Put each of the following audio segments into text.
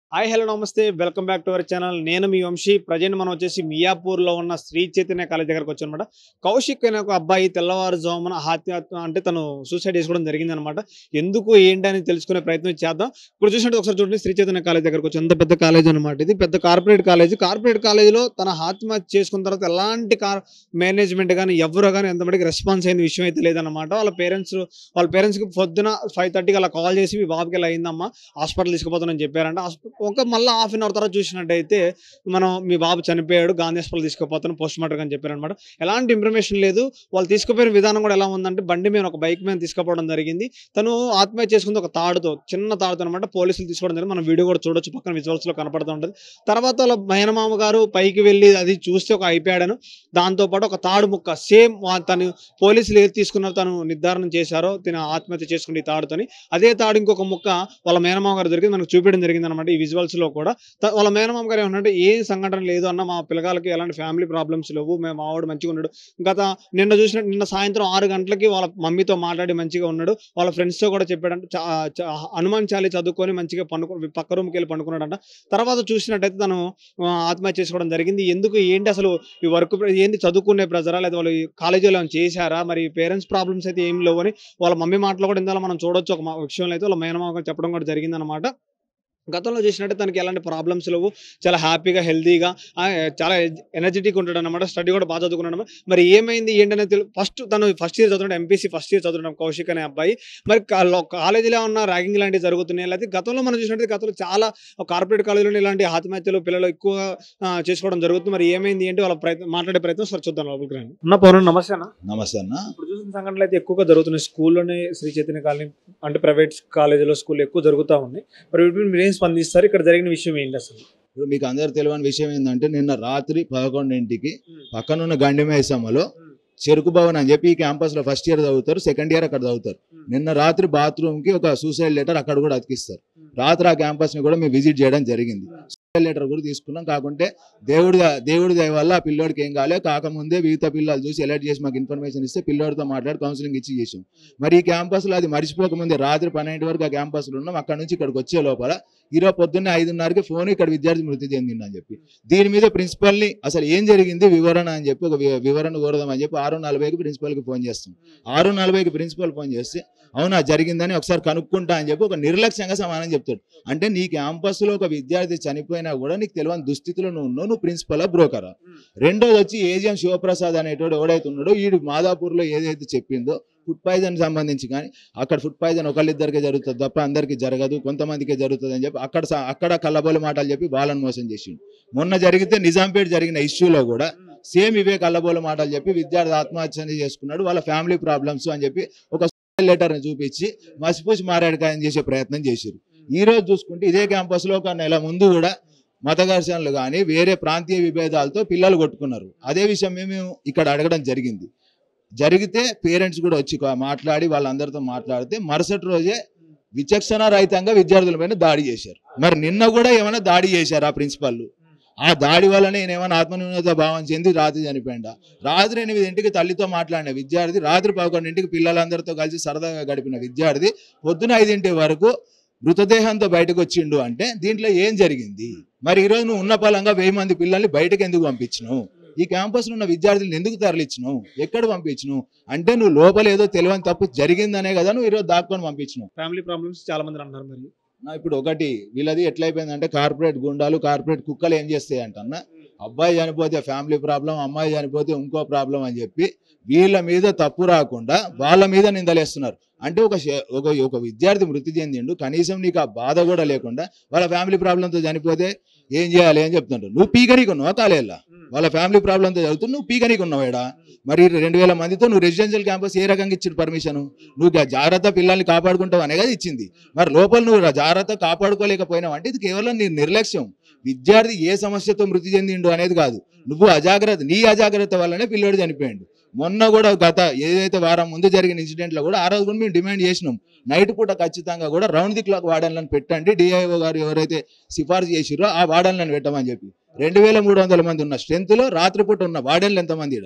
Hi hello నమస్తే welcome back to our channel నేను మీ వంశీ ప్రజెంట్ మనం వచ్చేసి మియాపూర్ లో ఉన్న శ్రీ చైతన్య కాలేజ్ దగ్గరకు వచ్చానమాట కౌశిక్ అనే ఒక అబ్బాయి తెల్లవారుజామున ఆత్మహత్య అంటే తను సూసైడ్ చేసుకోవడం జరిగింది అనమాట ఎందుకు ఏంటి అని తెలుసుకునే ప్రయత్నం చేద్దాం ఇప్పుడు చూసినట్టు ఒకసారి చూడండి శ్రీ చైతన్య కాలేజ్ దగ్గరకు వచ్చి ఎంత పెద్ద కాలేజ్ అనమాట ఇది పెద్ద కార్పొరేట్ కాలేజ్ కార్పొరేట్ కాలేజీలో తన ఆత్మహత్య చేసుకున్న తర్వాత ఎలాంటి కార్ మేనేజ్మెంట్ కానీ ఎవరు కానీ ఎంతమందికి రెస్పాన్స్ అయిన విషయం అయితే లేదన్నమాట వాళ్ళ పేరెంట్స్ వాళ్ళ పేరెంట్స్కి పొద్దున ఫైవ్ థర్టీకి అలా కాల్ చేసి మీ బాబుకి ఇలా అయిందమ్మా హాస్పిటల్ తీసుకుపోతానని చెప్పారంట హాస్ప- ఒక మళ్ళీ హాఫ్ అన్ అవర్ తర్వాత చూసినట్టయితే మనం మీ బాబు చనిపోయాడు గాంధీ హాస్పిటల్ తీసుకుపోతాను పోస్ట్ మార్టం అని చెప్పారనమాట ఎలాంటి ఇన్ఫర్మేషన్ లేదు వాళ్ళు తీసుకుపోయిన విధానం కూడా ఎలా ఉందంటే బండి మీద ఒక బైక్ మీద తీసుకుపోవడం జరిగింది తను ఆత్మహత్య చేసుకుంది ఒక తాడుతో చిన్న తాడుతో అనమాట పోలీసులు తీసుకోవడం జరిగింది మనం వీడియో కూడా చూడొచ్చు పక్కన visuals లో కనపడుతూ ఉంటుంది తర్వాత వాళ్ళ మేనమామ గారు పైకి వెళ్ళి అది చూస్తే ఒక ఐప్యాడను దాంతోపాటు ఒక తాడు ముక్క సేమ్ తను పోలీసులు ఏది తీసుకున్నారో తను నిర్ధారణ చేశారో తను ఆత్మహత్య చేసుకుని ఈ తాడుతోని అదే తాడు ఇంకొక ముక్క వాళ్ళ మేనమామ గారు దొరికింది మనకు చూపించడం జరిగింది అనమాట ఈ విజువల్స్ లో కూడా త- వాళ్ళ మేనమామ గారు ఏమన్నారంటే ఏ సంఘటన లేదు అన్న మా పిల్లగాలకి ఎలాంటి ఫ్యామిలీ ప్రాబ్లమ్స్ లేవు మేము మావాడు మంచిగా ఉన్నాడు గత నిన్న చూసినట్టు నిన్న సాయంత్రం ఆరు గంటలకి వాళ్ళ మమ్మీతో మాట్లాడి మంచిగా ఉన్నాడు వాళ్ళ ఫ్రెండ్స్తో కూడా చెప్పాడంట చా- చా- హనుమాన్ చదువుకొని మంచిగా పండుకో పక్క రూమ్కి వెళ్ళి పండుకున్నాడంట తర్వాత చూసినట్టయితే తను ఆ, ఆత్మహత్య చేసుకోవడం జరిగింది ఎందుకు ఏంటి అసలు ఈ వర్క్ ఏంటి చదువుకునే ప్రజరా లేదా వాళ్ళు ఈ కాలేజీలో ఏమైనా చేశారా మరి పేరెంట్స్ ప్రాబ్లమ్స్ అయితే ఏం లేవు అని వాళ్ళ మమ్మీ మాటలో కూడా ఇందులో మనం చూడొచ్చు ఒక మా- విషయంలో అయితే వాళ్ళ మేనమామ గారు చెప్పడం కూడా జరిగింది అనమాట గతంలో చూసినట్టే తనకి ఎలాంటి ప్రాబ్లమ్స్ లేవు చాలా హ్యాపీగా హెల్తీగా చాలా ఎనర్జెటిక్ ఉంటాడు అనమాట స్టడీ కూడా బాగా చదువుకున్నాడు అన్నమాట. మరి ఏమైంది ఏంటనే తెలు ఫస్ట్ తను ఫస్ట్ ఇయర్ చదువుతున్నాడు ఎంపీసీ ఫస్ట్ ఇయర్ చదువుతున్నాం కౌశిక్ అనే అబ్బాయి మరి కా- కాలేజీలో ఉన్న ర్యాగింగ్ లాంటివి జరుగుతున్నాయి లేకపోతే గతంలో మనం చూసినట్టు గతంలో చాలా కార్పొరేట్ కాలేజీలో ఇలాంటి ఆత్మహత్యలు పిల్లలు ఎక్కువ ఆ, చేసుకోవడం జరుగుతుంది మరి ఏమైంది ఏంటి వాళ్ళ ప్రయత్నం మాట్లాడే ప్రయత్నం సరే చూద్దాం లోపలికి రండి ఉన్న పౌర్ణ నమస్తే అన్న నమస్తే అన్న ఇప్పుడు చూసిన సంఘటనలు అయితే ఎక్కువగా జరుగుతున్నాయి స్కూల్లోనే శ్రీ చైతన్య కాలనీ అంటే ప్రైవేట్ కాలేజీలో స్కూల్ ఎక్కువ జరుగుతూ ఉన్నాయి మరి వీటి మీద మీరేం స్పందిస్తారు ఇక్కడ జరిగిన విషయం ఏంటి అసలు ఇప్పుడు మీకు అందరు తెలియని విషయం ఏంటంటే నిన్న రాత్రి పదకొండింటికి మ్మ్. పక్కనున్న గండిమేసమ్మలో చెరుకు భవన్ అని చెప్పి ఈ క్యాంపస్ లో ఫస్ట్ ఇయర్ చదువుతారు సెకండ్ ఇయర్ అక్కడ చదువుతారు నిన్న రాత్రి బాత్రూమ్ కి ఒక సూసైడ్ లెటర్ అక్కడ కూడా అతికిస్తారు రాత్రి ఆ క్యాంపస్ ని కూడా మేము విజిట్ చేయడం జరిగింది సూసైడ్ లెటర్ కూడా తీసుకున్నాం కాకుంటే దేవుడి ద- దేవుడి దయ వల్ల ఆ పిల్లోడికి ఏం కాలే కాకముందే మిగతా పిల్లలు చూసి అలర్ట్ చేసి మాకు ఇన్ఫర్మేషన్ ఇస్తే పిల్లోడితో మాట్లాడి కౌన్సిలింగ్ ఇచ్చి చేసాం మరి ఈ క్యాంపస్ లో అది మర్చిపోకముందే రాత్రి పన్నెండు వరకు ఆ క్యాంపస్ లో ఉన్నాం అక్కడ నుంచి ఇక్కడికి వచ్చే లోపల ఈరోజు పొద్దున్నే ఐదున్నరకి ఫోన్ ఇక్కడ విద్యార్థి మృతి చెందింది అని చెప్పి దీని మీద ప్రిన్సిపల్ ని అసలు ఏం జరిగింది వివరణ అని చెప్పి ఒక వి- వివరణ కోరదాం అని చెప్పి ఆరు నలభైకి ప్రిన్సిపల్ కి ఫోన్ చేస్తాం ఆరు నలభైకి ప్రిన్సిపల్ ఫోన్ చేస్తే అవునా జరిగిందని ఒకసారి కనుక్కుంటా అని చెప్పి ఒక నిర్లక్ష్యంగా సమాధానం చెప్తాడు అంటే నీ క్యాంపస్ లో ఒక విద్యార్థి చనిపోయినా కూడా నీకు తెలియని దుస్థితిలో నువ్వు ఉన్నావు నువ్వు ప్రిన్సిపల్ బ్రోకరా రెండోది వచ్చి ఏజిఎం శివప్రసాద్ అనేటోడు ఎవడైతే ఉన్నాడో ఈడు మాదాపూర్ లో ఏదైతే చెప్పిందో ఫుడ్ పాయిజన్ సంబంధించి కానీ అక్కడ ఫుడ్ పాయిజన్ ఒకళ్ళిద్దరికే జరుగుతుంది తప్ప అందరికీ జరగదు కొంతమందికే జరుగుతుంది అని చెప్పి అక్కడ స- అక్కడ కల్లబోలు మాటలు చెప్పి వాళ్ళని మోసం చేసిండు మొన్న జరిగితే నిజాంపేట జరిగిన ఇష్యూలో కూడా సేమ్ ఇవే కల్లబోలు మాటలు చెప్పి విద్యార్థి ఆత్మహత్య చేసుకున్నాడు వాళ్ళ ఫ్యామిలీ ప్రాబ్లమ్స్ అని చెప్పి ఒక లెటర్ ని చూపించి మసిపూసి మారాడికాయని చేసే ప్రయత్నం చేశారు ఈ రోజు చూసుకుంటే ఇదే క్యాంపస్ లో ఒక నెల ముందు కూడా మత ఘర్షణలు కానీ వేరే ప్రాంతీయ విభేదాలతో పిల్లలు కొట్టుకున్నారు అదే విషయం మేము ఇక్కడ అడగడం జరిగింది జరిగితే పేరెంట్స్ కూడా వచ్చి కా- మాట్లాడి వాళ్ళందరితో మాట్లాడితే మరుసటి రోజే విచక్షణ రహితంగా విద్యార్థుల పైన దాడి చేశారు మరి నిన్న కూడా ఏమైనా దాడి చేశారు ఆ ప్రిన్సిపల్ ఆ దాడి వల్లనే నేను ఏమైనా ఆత్మన్యూనత భావం చెంది రాత్రి చనిపోయిందా రాత్రి ఎనిమిదింటికి తల్లితో మాట్లాడిన విద్యార్థి రాత్రి పదకొండింటికి పిల్లలందరితో కలిసి సరదాగా గడిపిన విద్యార్థి పొద్దున ఐదింటి వరకు మృతదేహంతో బయటకు వచ్చిండు అంటే దీంట్లో ఏం జరిగింది మరి ఈరోజు నువ్వు ఉన్న పలంగా వెయ్యి మంది పిల్లల్ని బయటకు ఎందుకు పంపించినావు ఈ క్యాంపస్ లో ఉన్న విద్యార్థులను ఎందుకు తరలిచ్చినావు ఎక్కడ పంపించినావు అంటే నువ్వు లోపల ఏదో తెలియని తప్పు జరిగిందనే కదా నువ్వు ఈరోజు దాక్కొని పంపించినావు ఫ్యామిలీ ప్రాబ్లమ్స్ చాలా మంది అంటున్నారు మరి నా ఇప్పుడు ఒకటి వీళ్ళది ఎట్లయిపోయిందంటే కార్పొరేట్ గుండాలు కార్పొరేట్ కుక్కలు ఏం చేస్తాయి అంటన్న అబ్బాయి చనిపోతే ఫ్యామిలీ ప్రాబ్లం అమ్మాయి చనిపోతే ఇంకో ప్రాబ్లం అని చెప్పి వీళ్ళ మీద తప్పు రాకుండా వాళ్ళ మీద నిందలేస్తున్నారు అంటే ఒక శే- ఒక ఒక విద్యార్థి మృతి చెందిండు కనీసం నీకు ఆ బాధ కూడా లేకుండా వాళ్ళ ఫ్యామిలీ ప్రాబ్లంతో చనిపోతే ఏం చేయాలి అని చెప్తుంటారు నువ్వు పీకనీకి ఉన్నావా కాలేళ్ళ వాళ్ళ ఫ్యామిలీ ప్రాబ్లంతో చదువుతూ నువ్వు పీకనీకి ఉన్నావు ఈడ మరి రెండు వేల మందితో నువ్వు రెసిడెన్షియల్ క్యాంపస్ ఏ రకంగా ఇచ్చిన పర్మిషన్ నువ్వు గా- జాగ్రత్త పిల్లల్ని కాపాడుకుంటావు అనే కదా ఇచ్చింది మరి లోపల నువ్వు రా- జాగ్రత్త కాపాడుకోలేకపోయినావు అంటే ఇది కేవలం నీ నిర్లక్ష్యం విద్యార్థి ఏ సమస్యతో మృతి చెందిండు అనేది కాదు నువ్వు అజాగ్రత్త నీ అజాగ్రత్త వల్లనే పిల్లోడు చనిపోయిండు మొన్న కూడా గత ఏదైతే వారం ముందు జరిగిన ఇన్సిడెంట్ లో కూడా ఆ రోజు కూడా మేము డిమాండ్ చేసినాం నైట్ పూట ఖచ్చితంగా కూడా రౌండ్ ది క్లాక్ వార్డన్లను పెట్టండి డిఐఓ గారు ఎవరైతే సిఫార్సు చేసిరో ఆ వార్డన్లను పెట్టమని చెప్పి రెండు వేల మూడు వందల మంది ఉన్న స్ట్రెంత్ లో రాత్రిపూట ఉన్న వార్డన్లు ఎంతమంది ఈడ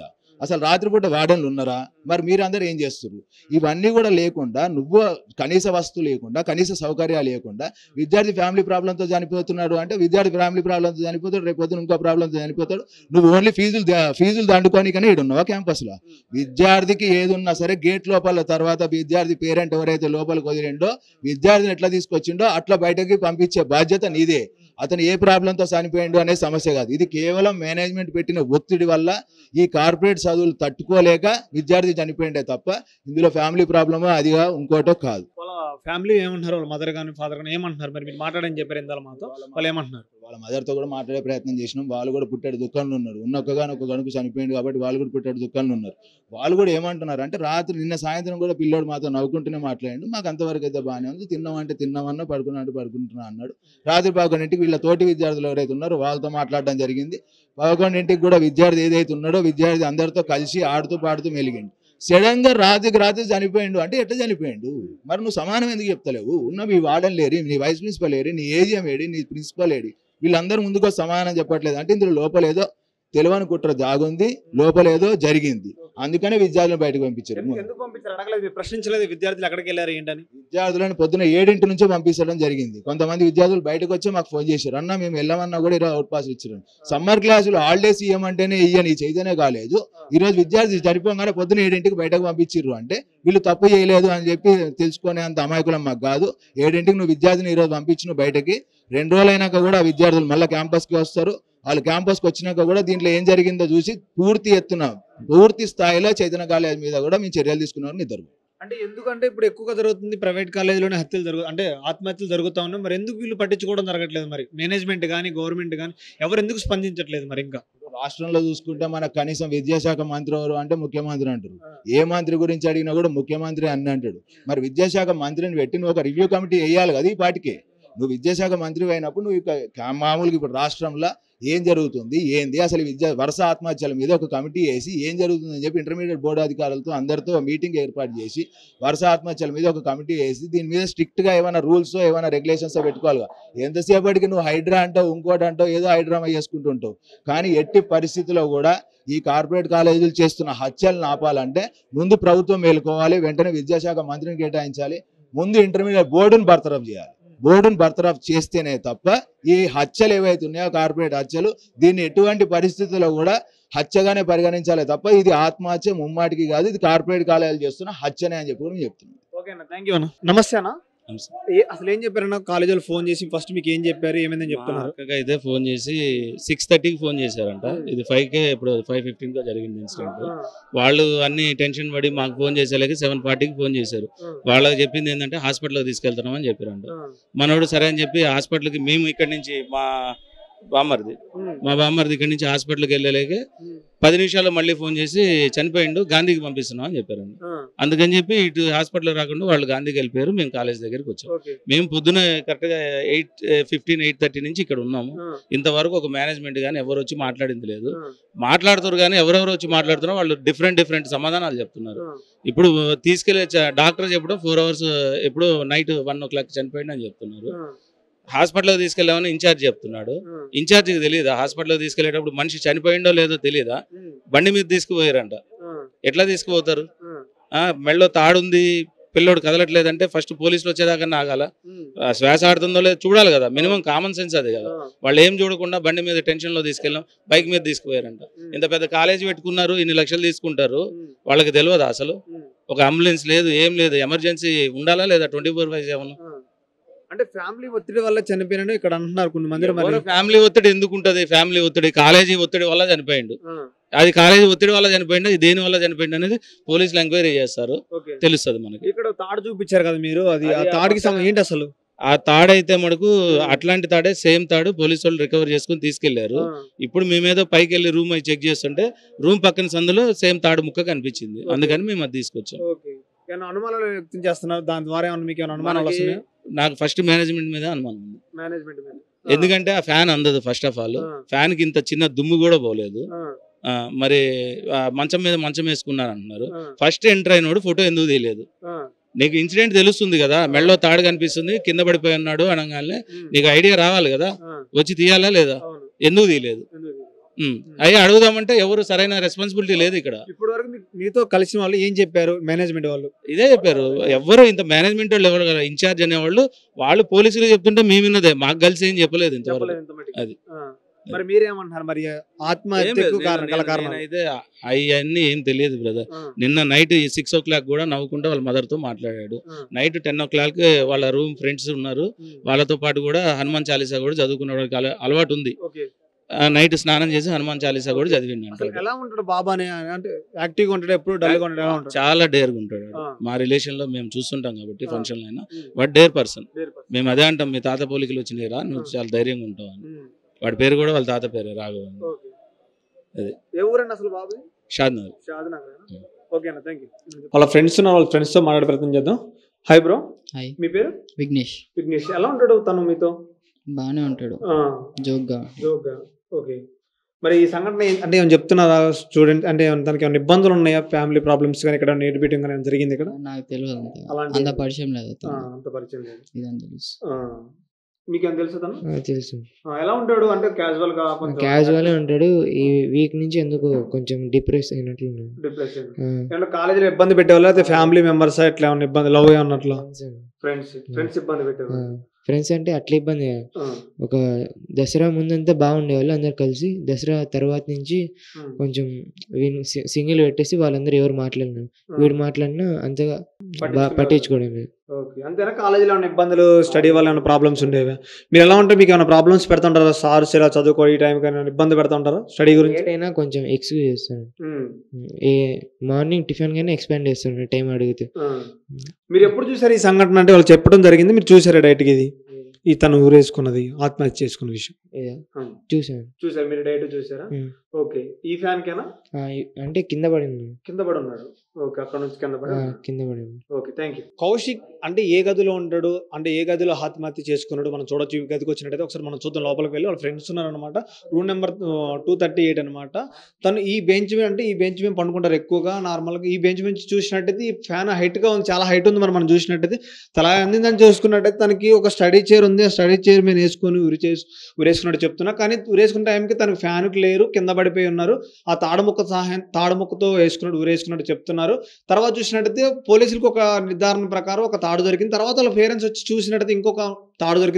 అసలు రాత్రిపూట వార్డెన్లు ఉన్నారా మరి మీరందరూ ఏం చేస్తారు ఇవన్నీ కూడా లేకుండా నువ్వు కనీస వస్తువు లేకుండా కనీస సౌకర్యాలు లేకుండా విద్యార్థి ఫ్యామిలీ ప్రాబ్లంతో చనిపోతున్నాడు అంటే విద్యార్థి ఫ్యామిలీ ప్రాబ్లంతో చనిపోతాడు రేపు పొద్దున ఇంకో ప్రాబ్లంతో చనిపోతాడు నువ్వు ఓన్లీ ఫీజులు దా- ఫీజులు దండుకోనికనే ఇక్కడ ఉన్నావా క్యాంపస్లో విద్యార్థికి ఏది ఉన్నా సరే గేట్ లోపల తర్వాత విద్యార్థి పేరెంట్ ఎవరైతే లోపలికి వదిలిండో విద్యార్థిని ఎట్లా తీసుకొచ్చిండో అట్లా బయటకి పంపించే బాధ్యత నీదే అతను ఏ ప్రాబ్లంతో చనిపోయిండు అనే సమస్య కాదు ఇది కేవలం మేనేజ్మెంట్ పెట్టిన ఒత్తిడి వల్ల ఈ కార్పొరేట్ చదువులు తట్టుకోలేక విద్యార్థి చనిపోయిండే తప్ప ఇందులో ఫ్యామిలీ ప్రాబ్లమో అదిగా ఇంకోటో కాదు వాళ్ళ ఫ్యామిలీ ఏమంటున్నారు వాళ్ళ మదర్ కానీ ఫాదర్ కానీ ఏమంటున్నారు మరి మీరు మాట్లాడని చెప్పారు ఇందాల మాతో వాళ్ళు ఏమంటున్నారు వాళ్ళ మదర్తో కూడా మాట్లాడే ప్రయత్నం చేసినాం వాళ్ళు కూడా పుట్టాడు దుఃఖంలో ఉన్నారు ఉన్న ఒక్కగాని ఒక గనుపు చనిపోయింది కాబట్టి వాళ్ళు కూడా పుట్టాడు దుఃఖంలో ఉన్నారు వాళ్ళు కూడా ఏమంటున్నారు అంటే రాత్రి నిన్న సాయంత్రం కూడా పిల్లోడు మాతో నవ్వుకుంటూనే మాట్లాడిండు మాకు అంతవరకు అయితే బాగానే ఉంది తిన్నామంటే తిన్నామన్నా పడుకున్నా అంటే పడుకుంటున్నా అన్నాడు రాత్రి పదకొండింటికి వీళ్ళ తోటి విద్యార్థులు ఎవరైతే ఉన్నారో వాళ్ళతో మాట్లాడడం జరిగింది పదకొండింటికి కూడా విద్యార్థి ఏదైతే ఉన్నాడో విద్యార్థి అందరితో కలిసి ఆడుతూ పాడుతూ మెలిగిండు సడన్ గా రాత్రికి రాత్రి చనిపోయిండు అంటే ఎట్లా చనిపోయిండు మరి నువ్వు సమానం ఎందుకు చెప్తలేవు ఉన్న మీ వార్డెన్ లేరి నీ వైస్ ప్రిన్సిపల్ ఏరి నీ ఏజిఎం ఏడి నీ ప్రిన్సిపల్ ఏడి వీళ్ళందరూ ముందుకు వచ్చి సమాధానం చెప్పట్లేదు అంటే ఇందులో లోపల ఏదో తెలియని కుట్ర జాగుంది లోపల ఏదో జరిగింది అందుకనే విద్యార్థులను బయటకు పంపించారు ఎందుకు ఎందుకు పంపించారు అడగలేదు మీరు ప్రశ్నించలేదు విద్యార్థులు ఎక్కడికి వెళ్ళారు ఏంటని విద్యార్థులను పొద్దున ఏడింటి నుంచే పంపించడం జరిగింది కొంతమంది విద్యార్థులు బయటకు వచ్చి మాకు ఫోన్ చేశారు అన్న మేము వెళ్ళమన్నా కూడా ఈరోజు అవుట్ పాస్ ఇచ్చారు సమ్మర్ క్లాసులు హాలిడేస్ ఇవ్వమంటేనే ఇయ్యని ఈ చైతన్య కాలేజు ఈ రోజు విద్యార్థి చనిపోగానే పొద్దున ఏడింటికి బయటకు పంపించిర్రు అంటే వీళ్ళు తప్పు చేయలేదు అని చెప్పి తెలుసుకునే అంత అమాయకులం మాకు కాదు ఏడింటికి నువ్వు విద్యార్థిని ఈరోజు పంపించిన బయటకి రెండు రోజులైనాక కూడా ఆ విద్యార్థులు మళ్ళీ క్యాంపస్కి వస్తారు వాళ్ళు క్యాంపస్కి వచ్చినాక కూడా దీంట్లో ఏం జరిగిందో చూసి పూర్తి ఎత్తున పూర్తి స్థాయిలో చైతన్య కాలేజ్ మీద కూడా మేము చర్యలు తీసుకున్నామని ఇద్దరు అంటే ఎందుకంటే ఇప్పుడు ఎక్కువగా జరుగుతుంది ప్రైవేట్ కాలేజీలోనే హత్యలు జరుగు అంటే ఆత్మహత్యలు జరుగుతా ఉన్నాయి మరి ఎందుకు వీళ్ళు పట్టించుకోవడం జరగట్లేదు మరి మేనేజ్మెంట్ కానీ గవర్నమెంట్ కానీ ఎవరు ఎందుకు స్పందించట్లేదు మరి ఇంకా రాష్ట్రంలో చూసుకుంటే మన కనీసం విద్యాశాఖ మంత్రి ఎవరు అంటే ముఖ్యమంత్రి అంటారు ఏ మంత్రి గురించి అడిగినా కూడా ముఖ్యమంత్రి అని అంటాడు మరి విద్యాశాఖ మంత్రిని పెట్టి నువ్వు ఒక రివ్యూ కమిటీ వేయాలి కదా ఈ పాటికి నువ్వు విద్యాశాఖ మంత్రి అయినప్పుడు నువ్వు ఇక కా- మామూలుగా ఇప్పుడు రాష్ట్రంలో ఏం జరుగుతుంది ఏంది అసలు విద్యా వరుస ఆత్మహత్యల మీద ఒక కమిటీ వేసి ఏం జరుగుతుందని చెప్పి ఇంటర్మీడియట్ బోర్డు అధికారులతో అందరితో మీటింగ్ ఏర్పాటు చేసి వరుస ఆత్మహత్యల మీద ఒక కమిటీ వేసి దీని మీద స్ట్రిక్ట్ గా ఏమైనా రూల్స్ ఏమైనా రెగ్యులేషన్స్ పెట్టుకోవాలి ఎంతసేపటికి నువ్వు హైడ్రా అంటావు ఇంకోటి అంటావు ఏదో హైడ్రామా చేసుకుంటుంటావు కానీ ఎట్టి పరిస్థితిలో కూడా ఈ కార్పొరేట్ కాలేజీలు చేస్తున్న హత్యలను ఆపాలంటే ముందు ప్రభుత్వం మేలుకోవాలి వెంటనే విద్యాశాఖ మంత్రిని కేటాయించాలి ముందు ఇంటర్మీడియట్ బోర్డును బర్తరఫ్ చేయాలి బోర్డును బర్తరఫ్ చేస్తేనే తప్ప ఈ హత్యలు ఏవైతే ఉన్నాయో కార్పొరేట్ హత్యలు దీన్ని ఎటువంటి పరిస్థితుల్లో కూడా హత్యగానే పరిగణించాలి తప్ప ఇది ఆత్మహత్య ముమ్మాటికి కాదు ఇది కార్పొరేట్ కాలేజీలు చేస్తున్న హత్యనే అని చెప్పి కూడా నేను చెప్తున్నాను ఓకే అన్న థ్యాంక్ యూ అన్న నమస్తే అన్న నమస్తే. ఏ- అసలు ఏం చెప్పారన్న కాలేజీలో ఫోన్ చేసి ఫస్ట్ మీకు ఏం చెప్పారు ఏమైందని చెప్తున్నారు మా అక్కకి అయితే ఫోన్ చేసి సిక్స్ థర్టీకి ఫోన్ చేశారంట ఇది ఫైవ్ కే ఇప్పుడు ఫైవ్ ఫిఫ్టీన్ గా జరిగింది ఇన్సిడెంట్ వాళ్ళు అన్ని టెన్షన్ పడి మాకు ఫోన్ చేసేలాగే సెవెన్ ఫార్టీకి ఫోన్ చేశారు వాళ్ళకి చెప్పింది ఏంటంటే హాస్పిటల్కి తీసుకెళ్తున్నాం అని చెప్పారంట మనోడు సరే అని చెప్పి హాస్పిటల్కి మేము ఇక్కడి నుంచి మా బామ్మర్ది మా బామ్మర్ది ఇక్కడి నుంచి హాస్పిటల్కి వెళ్ళలేక పది నిమిషాల్లో మళ్ళీ ఫోన్ చేసి చనిపోయిండు గాంధీకి పంపిస్తున్నాం అని చెప్పారండి అందుకని చెప్పి ఇటు హాస్పిటల్ రాకుండా వాళ్ళు గాంధీకి వెళ్ళిపోయారు మేము కాలేజ్ దగ్గరికి వచ్చాం ఓకే మేము పొద్దున కరెక్ట్గా ఎయిట్ ఫిఫ్టీన్ ఎయిట్ థర్టీ నుంచి ఇక్కడ ఉన్నాము ఇంతవరకు ఒక మేనేజ్మెంట్ కానీ ఎవరు వచ్చి మాట్లాడింది లేదు మాట్లాడుతారు కానీ ఎవరెవరు వచ్చి మాట్లాడుతున్నారు వాళ్ళు డిఫరెంట్ డిఫరెంట్ సమాధానాలు చెప్తున్నారు ఇప్పుడు తీసుకెళ్లే డాక్టర్ చెప్పడం ఫోర్ అవర్స్ ఎప్పుడు నైట్ వన్ ఓ క్లాక్ చనిపోయింది అని చెప్తున్నారు హాస్పిటల్కి తీసుకెళ్ళామని ఇన్ఛార్జ్ చెప్తున్నాడు ఇన్ఛార్జికి తెలియదా హాస్పిటల్కి తీసుకెళ్లేటప్పుడు మనిషి చనిపోయిండో లేదో తెలియదా బండి మీద తీసుకుపోయారంట ఎట్లా తీసుకుపోతారు ఆ, మెడలో తాడుంది పిల్లోడు కదలట్లేదంటే ఫస్ట్ పోలీసులు వచ్చేదాకా ఆగాల ఆ, శ్వాస ఆడుతుందో లేదో చూడాలి కదా మినిమం కామన్ సెన్స్ అది కదా వాళ్ళు ఏం చూడకుండా బండి మీద టెన్షన్ లో తీసుకెళ్ళాం బైక్ మీద తీసుకుపోయారంట ఇంత పెద్ద కాలేజీ పెట్టుకున్నారు ఇన్ని లక్షలు తీసుకుంటారు వాళ్ళకి తెలియదు అసలు ఒక అంబులెన్స్ లేదు ఏం లేదు ఎమర్జెన్సీ ఉండాలా లేదా ట్వంటీ ఫోర్ బై సెవెన్ అంటే ఫ్యామిలీ ఒత్తిడి వల్ల చనిపోయినట్టు ఇక్కడ అంటున్నారు కొన్ని మంది మరి ఫ్యామిలీ ఒత్తిడి ఎందుకు ఉంటది ఫ్యామిలీ ఒత్తిడి కాలేజీ ఒత్తిడి వల్ల చనిపోయిండు అది కాలేజీ ఒత్తిడి వల్ల చనిపోయిండు ఇది దేని వల్ల చనిపోయిండు అనేది పోలీసులు ఎంక్వైరీ చేస్తారు ఓకే తెలుస్తుంది మనకి ఇక్కడ తాడు చూపించారు కదా మీరు అది ఆ అది ఆ తాడికి పక్కన- సంబంధం ఏంటి అసలు ఆ తాడైతే మనకు అట్లాంటి తాడే సేమ్ తాడు పోలీసు వాళ్ళు రికవర్ చేసుకుని తీసుకెళ్లారు ఇప్పుడు మేమేదో పైకి వెళ్ళి రూమ్ అయి చెక్ చేస్తుంటే రూమ్ పక్కన సందులో సేమ్ తాడు ముక్క కనిపించింది Okay. అందుకని మేము అది తీసుకొచ్చాం ఓకే ఏమైనా అనుమానాలు వ్యక్తం చేస్తున్నారు దాని ద్వారా ఏమైనా మీకు ఏమైనా అనుమానాలు మనకి వస్తున్నాయి నాకు ఫస్ట్ మేనేజ్మెంట్ మీద అనుమానం ఉంది మేనేజ్మెంట్ మీద ఎందుకంటే ఆ ఫ్యాన్ అందదు ఫస్ట్ ఆఫ్ ఆల్ ఫ్యాన్ కి ఇంత చిన్న దుమ్ము కూడా పోలేదు ఆ, మరి ఆ, మంచం మీద మంచం వేసుకున్నారు అంటున్నారు ఫస్ట్ ఎంటర్ అయినోడు ఫోటో ఎందుకు తీయలేదు నీకు ఇన్సిడెంట్ తెలుస్తుంది కదా మెడలో తాడు కనిపిస్తుంది కింద పడిపోయి ఉన్నాడు అనగానే నీకు ఐడియా రావాలి కదా వచ్చి తీయాలా లేదా అవును ఎందుకు తీయలేదు ఉమ్. అయ్యి అడుగుదామంటే ఎవరు సరైన రెస్పాన్సిబిలిటీ లేదు ఇక్కడ ఇప్పటి వరకు మీతో కలిసిన వాళ్ళు ఏం చెప్పారు మేనేజ్మెంట్ వాళ్ళు ఇదే చెప్పారు ఎవరు ఇంత మేనేజ్మెంట్ వాళ్ళు ఎవరు కదా ఇన్ఛార్జ్ అనేవాళ్ళు వాళ్ళు పోలీసులు చెప్తుంటే మేము విన్నదే మాకు కలిసి ఏం చెప్పలేదు ఇంతవరకు చెప్పలేదు ఇంత మటుకు. అది. ఆ. మరి మీరేమంటున్నారు మరి ఏం ఆత్మహత్యకు లేదు. కారణం గల నేను- కారణం నేనైతే అవన్నీ ఏం తెలియదు బ్రదర్ ఆ. నిన్న నైట్ సిక్స్ ఓ క్లాక్ కూడా నవ్వుకుంటూ వాళ్ళ mother తో మాట్లాడాడు ఆ. నైట్ టెన్ ఓ క్లాక్ వాళ్ళ రూమ్ ఫ్రెండ్స్ ఉన్నారు ఉమ్. వాళ్ళతో పాటు కూడా హనుమాన్ చాలీసా కూడా చదువుకునే అలవాటు ఉంది ఓకే నైట్ స్నానం చేసి హనుమాన్ చాలీసా కూడా చదివిండు అసలు అంటాడు ఎలా ఉంటాడు బాబా అని అంటే యాక్టివ్ గా ఉంటాడు ఎప్పుడు డల్ గా ఉంటాడు ఎలా ఉంటాడు చాలా డేర్గా ఉంటాడు వాడు. ఆ. మా రిలేషన్ లో మేము చూస్తుంటాం కాబట్టి ఆ. ఫంక్షన్ అయినా ఉమ్. వాడు డేర్ పర్సన్ వేరే person. మేము అదే అంటాం మీ తాత పోలికలు వచ్చినాయిరా నువ్వు చాలా ధైర్యంగా ఉంటావు అని ఉమ్. వాడి పేరు కూడా వాళ్ళ తాత పేరు రాఘవ అని. ఓకే అది. ఏ ఊరండి అసలు బాబు షాద్ నగర్ షాద్నగర్ ఉమ్. ఓకే అన్న థ్యాంక్ యూ వాళ్ళ ఫ్రెండ్స్ వాళ్ళ ఫ్రెండ్స్ తో మాట్లాడే ప్రయత్నం చేద్దాం హాయ్ బ్రో హాయ్ మీ పేరు విఘ్నేష్ విఘ్నేష్ ఎలా ఉంటాడు తను మీతో బాగానే ఉంటాడు ఆ, జోక్గా జోక్గా ఓకే మరి ఈ సంఘటన ఏ- అంటే ఏమైనా చెప్తున్నారా స్టూడెంట్ అంటే ఏమైనా తనకి ఏమైనా ఇబ్బందులు ఉన్నాయా ఫ్యామిలీ ప్రాబ్లమ్స్ కానీ ఇక్కడ నేట్ బీటింగ్ కానీ ఏమైనా జరిగింది ఇక్కడ నాకు తెలియదు అంత అలాంటి- అంత పరిచయం లేదు ఆ, అతను. అంత పరిచయం లేదు ఇదని తెలుసు ఆ, మీకేం తెలుసు తను ఆ, తెలుసు ఆ, ఎలా ఉంటాడు అంటే క్యాజువల్ గా కొంచెం క్యాజువల్ ఉంటాడు ఈ వీక్ నుంచి ఎందుకు కొంచెం డిప్రెస్ అయినట్లు ఉన్నాడు. డిప్రెషన్ ఆ, ఏమన్నా కాలేజీలో ఇబ్బంది పెట్టేవాళ్ళు అయితే ఫ్యామిలీ మెంబర్స్ ఇట్లా ఏమన్నా ఇబ్బంది లవ్ ఉన్నట్లు friends అండి. ఫ్రెండ్స్ ఫ్రెండ్స్ ఇబ్బంది ఆ, పెట్టేవాళ్ళు ఫ్రెండ్స్ అంటే అట్లా ఇబ్బంది కాదు. ఆ, ఒక దసరా ముందంతా బాగుండేవాళ్ళు అందరు కలిసి దసరా తర్వాత నుంచి ఉమ్, కొంచెం వీళ్ళు సి- సింగిల్ పెట్టేసి వాళ్ళందరూ ఎవరు మాట్లాడినారు ఆ. వీడు మాట్లాడినా అంతగా బా- పట్టించుకునేవారు. పట్టించుకోవడం లేదు. ఓకే అంతేనా కాలేజీలో ఏమైనా ఇబ్బందులు స్టడీ వల్ల ఏమైనా ప్రాబ్లమ్స్ ఉండేవి మీరు ఎలా ఉంటే మీకు ఏమైనా ప్రాబ్లమ్స్ పెడుతుంటారా సార్స్ ఇలా చదువుకో ఈ టైం కానీ ఇబ్బంది పెడుతుంటారా స్టడీ గురించి లేట్ అయినా కొంచెం ఎక్స్క్యూజ్ చేస్తాడు ఉమ్, ఏ మార్నింగ్ టిఫిన్ కానీ ఎక్స్పాండ్ చేస్తాడు టైం అడిగితే ఆ. మీరు ఎప్పుడు చూసారు ఈ సంఘటన అంటే వాళ్ళు చెప్పడం జరిగింది మీరు చూసారా డైరెక్ట్గా ఇది ఈ తను ఊరేసుకున్నది ఆత్మహత్య చేసుకున్న విషయం ఇదా ఉమ్. చూసాను చూసారు మీరు డైరెక్ట్ చూసారా ఉమ్. ఓకే ఈ ఫ్యాన్ కేనా ఆ, ఇ- అంటే కింద పడింది కింద పడి ఉన్నాడు ఓకే అక్కడ నుంచి కింద పడి ఆ, ఉన్నాడు. కింద పడింది ఓకే థ్యాంక్ యూ కౌశిక్ అంటే ఏ గదిలో ఉంటాడు అంటే ఏ గదిలో ఆత్మహత్య చేసుకున్నాడు మనం చూడొచ్చు ఈ గదికి వచ్చినట్టయితే ఒకసారి మనం చూద్దాం లోపలికి వెళ్ళి వాళ్ళ ఫ్రెండ్స్ ఉన్నారనమాట room number two thirty eight అనమాట తను ఈ బెంచ్ మీద అంటే ఈ బెంచ్ మీద పండుకుంటారు ఎక్కువగా నార్మల్గా ఈ బెంచ్ మీద చూసినట్టయితే ఈ ఫ్యాన్ హైట్గా ఉంది చాలా హైట్ ఉంది మనం మనం చూసినట్టయితే తల అందిందని చూసుకున్నట్టయితే తనకి ఒక స్టడీ చైర్ ఉంది ఆ స్టడీ చైర్ మీద వేసుకొని ఉరి చేసి ఉరేసుకున్నట్టు చెప్తున్నా కానీ ఉరేసుకున్న టైంకి తనకు ఫ్యాన్కి లేరు కింద పడిపోయి ఉన్నారు ఆ తాడుముక్క సహాయం తాడుముక్కతో వేసుకున్నట్టు ఉరేసుకున్నట్టు చెప్తున్నారు తర్వాత చూసినట్టయితే పోలీసులకు ఒక నిర్ధారణ ప్రకారం ఒక తాడు దొరికింది తర్వాత వాళ్ళ పేరెంట్స్ వచ్చి చూసినట్టయితే ఇంకొక తాడు దొరికింది